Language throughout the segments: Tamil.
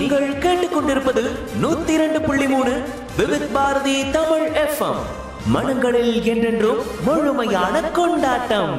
நீங்கள் கேட்டுக்கொண்டிருப்பது நூத்தி இரண்டு புள்ளி மூணு விவித் பாரதி தமிழ் எஃப்எம் மனங்களில் என்றென்றும் முழுமையான கொண்டாட்டம்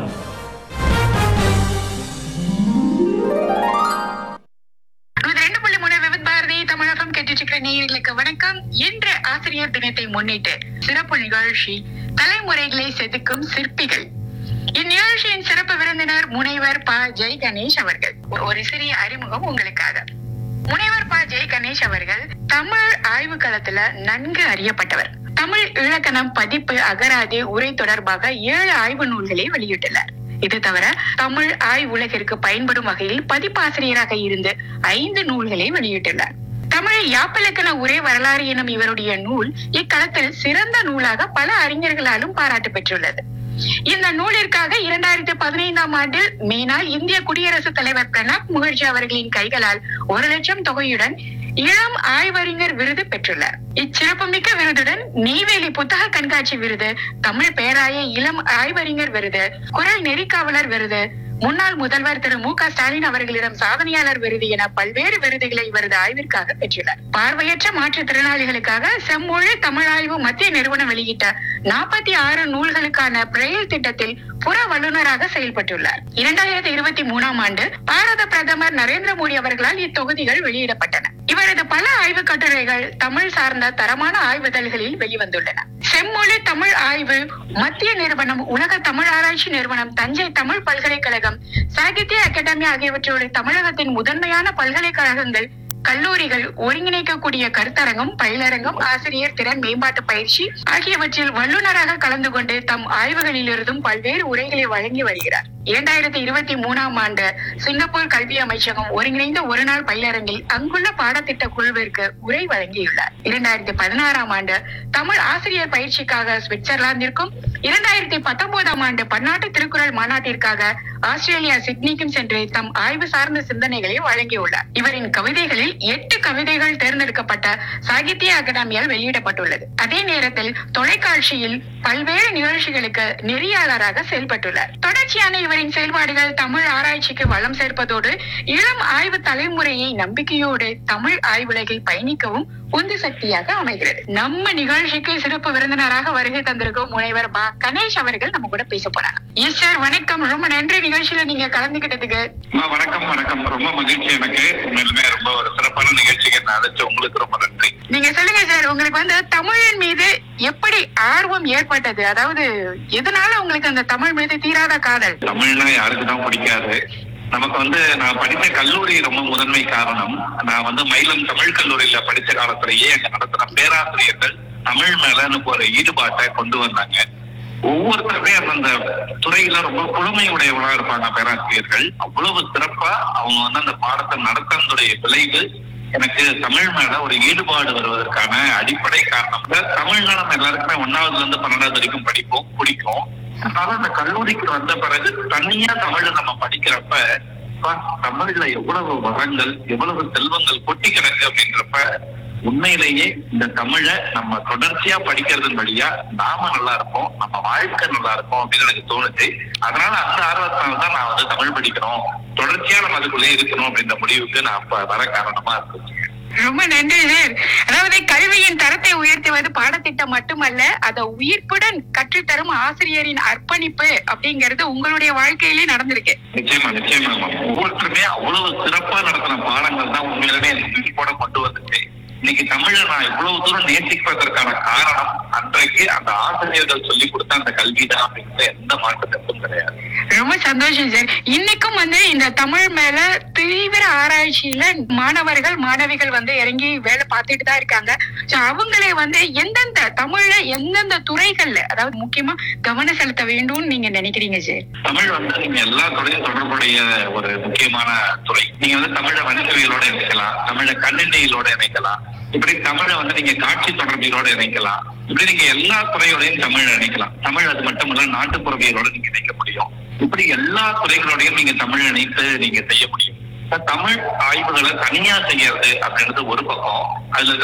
இது ரெண்டு புள்ளி மூணு விவித் பாரதி தமிழகம் கேட்டுட்டு நேயர்களுக்கு வணக்கம் இன்று ஆசிரியர் தினத்தை முன்னிட்டு சிறப்பு நிகழ்ச்சி தலைமுறைகளை செதுக்கும் சிற்பிகள் இந்நிகழ்ச்சியின் சிறப்பு விருந்தினர் முனைவர் ப ஜெய் கணேஷ் அவர்கள் ஒரு சிறிய அறிமுகம் உங்களுக்காக முனைவர் ப ஜெய் கணேஷ் அவர்கள் தமிழ் ஆய்வு களத்துல நன்கு அறியப்பட்டவர் தமிழ் இலக்கணம் பதிப்பு அகராதி உரை தொடர்பாக ஏழு ஆய்வு நூல்களை வெளியிட்டுள்ளார் இது தவிர தமிழ் ஆய் உலகிற்கு பயன்படும் வகையில் பதிப்பாசிரியராக இருந்து ஐந்து நூல்களை வெளியிட்டுள்ளார் தமிழ் யாப்பிலக்கண உரை வரலாறு எனும் இவருடைய நூல் இக்களத்தில் சிறந்த நூலாக பல அறிஞர்களாலும் பாராட்டு பெற்றுள்ளது இந்த நூலிற்காக இரண்டாயிரத்தி பதினைந்தாம் ஆண்டில் மேனால் இந்திய குடியரசுத் தலைவர் பிரணாப் முகர்ஜி அவர்களின் கைகளால் ஒரு லட்சம் தொகையுடன் இளம் ஆய்வறிஞர் விருது பெற்றுள்ளார் இச்சிறப்புமிக்க விருதுடன் நெய்வேலி புத்தக கண்காட்சி விருது தமிழ் பேராய இளம் ஆய்வறிஞர் விருது குரல் நெறிக்காவலர் விருது முன்னாள் முதல்வர் திரு மு க ஸ்டாலின் அவர்களிடம் சாதனையாளர் விருது என பல்வேறு விருதுகளை இவரது ஆய்விற்காக பெற்றுள்ளார் பார்வையற்ற மாற்றுத்திறனாளிகளுக்காக செம்மொழி தமிழாய்வு மத்திய நிறுவனம் வெளியிட்ட நாற்பத்தி ஆறு நூல்களுக்கான பிரெயில் திட்டத்தில் புற வல்லுநராக செயல்பட்டுள்ளார் இரண்டாயிரத்தி இருபத்தி மூணாம் ஆண்டு பாரத பிரதமர் நரேந்திர மோடி அவர்களால் இத்தொகுதிகள் வெளியிடப்பட்டன இவரது பல ஆய்வு கட்டுரைகள் தமிழ் சார்ந்த தரமான ஆய்வுதழ்களில் வெளிவந்துள்ளன செம்மொழி தமிழ் ஆய்வு மத்திய நிறுவனம் உலக தமிழ் ஆராய்ச்சி நிறுவனம் தஞ்சை தமிழ் பல்கலைக்கழகம் சாகித்ய அகாடமி ஆகியவற்றோடு தமிழகத்தின் முதன்மையான பல்கலைக்கழகங்கள் கல்லூரிகள் ஒருங்கிணைக்கக்கூடிய கருத்தரங்கம் பயிலரங்கம் ஆசிரியர் திறன் மேம்பாட்டு பயிற்சி ஆகியவற்றில் வல்லுநராக கலந்து கொண்டு தம் ஆய்வுகளிலிருந்தும் பல்வேறு உரைகளை வழங்கி வருகிறார் இரண்டாயிரத்தி இருபத்தி மூணாம் ஆண்டு சிங்கப்பூர் கல்வி அமைச்சகம் ஒருங்கிணைந்த ஒருநாள் பயிலரங்கில் அங்குள்ள பாடத்திட்ட குழுவிற்கு உரை வழங்கியுள்ளார் இரண்டாயிரத்தி பதினாறாம் ஆண்டு தமிழ் ஆசிரியர் பயிற்சிக்காக சுவிட்சர்லாந்திற்கும் இரண்டாயிரத்தி பத்தொன்பதாம் ஆண்டு பன்னாட்டு திருக்குறள் மாநாட்டிற்காக ஆஸ்திரேலியா சிட்னிக்கும் சென்று தம் ஆய்வு சார்ந்த சிந்தனைகளை வழங்கியுள்ளார் இவரின் கவிதைகளில் எட்டு கவிதைகள் தேர்ந்தெடுக்கப்பட்ட சாகித்ய அகாடமியால் வெளியிடப்பட்டுள்ளது அதே நேரத்தில் தொலைக்காட்சியில் பல்வேறு நிகழ்ச்சிகளுக்கு நெறியாளராக செயல்பட்டுள்ளார் தொடர்ச்சியான இவரின் செயல்பாடுகள் தமிழ் ஆராய்ச்சிக்கு வளம் சேர்ப்பதோடு இளம் ஆய்வு தலைமுறையை நம்பிக்கையோடு தமிழ் ஆய்வுலகில் பயணிக்கவும் உந்து சக்தியாக அமைகிறது நம்ம நிகழ்ச்சிக்கு சிறப்பு விருந்தினராக வருகை தந்திருக்கும் முனைவர் பா கணேஷ் அவர்கள் நம்ம கூட பேச போறாங்க எஸ் சார் வணக்கம் ரொம்ப நன்றி நிகழ்ச்சியில நீங்க கலந்துகிட்டதுக்கு அம்மா, வணக்கம் வணக்கம் ரொம்ப மகிழ்ச்சி எனக்கு உண்மையிலுமே ரொம்ப ஒரு சிறப்பான நிகழ்ச்சிக்கு நான் அழைச்ச உங்களுக்கு ரொம்ப நன்றி நீங்க சொல்லுங்க சார் உங்களுக்கு வந்து தமிழின் மீது எப்படி ஆர்வம் ஏற்பட்டது அதாவது எதனால உங்களுக்கு அந்த தமிழ் மீது தீராத காதல் தமிழ்னா யாருக்கு தான் பிடிக்காது நமக்கு வந்து நான் படித்த கல்லூரி ரொம்ப முதன்மை காரணம் நான் வந்து மயிலம் தமிழ் கல்லூரியில படிச்ச காலத்திலேயே அங்க நடத்தின பேராசிரியர்கள் தமிழ் மேல எனக்கு ஒரு ஈடுபாட்டை கொண்டு வந்தாங்க ஒவ்வொருத்தருமே அந்த துறையில ரொம்ப புலமை உடையவளா இருப்பாங்க பேராசிரியர்கள் அவ்வளவு சிறப்பா அவங்க வந்து அந்த பாடத்தை நடத்தனுடைய விளைவு எனக்கு தமிழ் மேல ஒரு ஈடுபாடு வருவதற்கான அடிப்படை காரணம் இந்த தமிழ்ல நம்ம எல்லாருக்குமே ஒன்னாவதுல இருந்து பன்னெண்டாவது வரைக்கும் படிப்போம் பிடிக்கும் அதனால அந்த கல்லூரிக்கு வந்த பிறகு தனியா தமிழ நம்ம படிக்கிறப்ப அப்பா, தமிழ்ல எவ்வளவு வளங்கள் எவ்வளவு செல்வங்கள் கொட்டி கிடக்கு அப்படின்றப்ப உண்மையிலேயே இந்த தமிழை நம்ம தொடர்ச்சியா படிக்கிறதன் வழியா நாம நல்லா இருப்போம் நம்ம வாழ்க்கை நல்லா இருக்கும் அப்படின்னு எனக்கு தோணுச்சு அதனால அந்த ஆர்வத்தால தான் நான் வந்து தமிழ் படிக்கணும் தொடர்ச்சியா நம்ம அதுக்குள்ளே இருக்கணும் அப்படின்ற முடிவுக்கு நான் அப்ப வர காரணமா இருந்துச்சு ரொம்ப நன்றி சார் அதாவது கல்வியின் தரத்தை உயர்த்துவது பாடத்திட்டம் மட்டுமல்ல அதை உயிர்ப்புடன் கற்றுத்தரும் ஆசிரியரின் அர்ப்பணிப்பு அப்படிங்கிறது உங்களுடைய வாழ்க்கையிலே நடந்திருக்கு நிச்சயமா நிச்சயமா ஒவ்வொருத்தருமே அவ்வளவு சிறப்பா நடத்தின பாடங்கள் தான் உண்மையிலுமே எனக்கு கூட கொண்டு வந்துச்சு இன்னைக்கு தமிழை நான் இவ்வளவு தூரம் நேசிப்பதற்கான காரணம் அன்றைக்கு அந்த ஆசிரியர்கள் சொல்லி கொடுத்த அந்த கல்வி தான் அப்படிங்கிற எந்த மாற்றத்திற்கும் கிடையாது ரொம்ப சந்தோஷம் சார் இன்னைக்கும் வந்து இந்த தமிழ் மேல தீவிர ஆராய்ச்சியில மாணவர்கள் மாணவிகள் வந்து இறங்கி வேலை பார்த்துட்டு தான் இருக்காங்க So, அவங்களே வந்து எந்தெந்த தமிழ்ல எந்தெந்த துறைகள்ல அதாவது முக்கியமா கவனம் செலுத்த வேண்டும்னு நீங்க நினைக்கிறீங்க சார் தமிழ் வந்து நீங்க எல்லா துறையும் தொடர்புடைய ஒரு முக்கியமான துறை நீங்க வந்து தமிழை வணிகவியலோட இணைக்கலாம் தமிழை கணினியிலோட இணைக்கலாம் இப்படி தமிழை வந்து நீங்க காட்சி தொடர்பியலோட இணைக்கலாம் இப்படி நீங்க எல்லா துறையோடையும் தமிழை இணைக்கலாம் தமிழ் அது மட்டுமல்ல நாட்டுப்புறவியலோட நீங்க இணைக்க முடியும் இப்படி எல்லா துறைகளோடையும் நீங்க தமிழ் இணைத்து நீங்க செய்ய முடியும் இப்ப தமிழ் ஆய்வுகளை தனியா செய்யறது அப்படின்றது ஒரு பக்கம் அதுல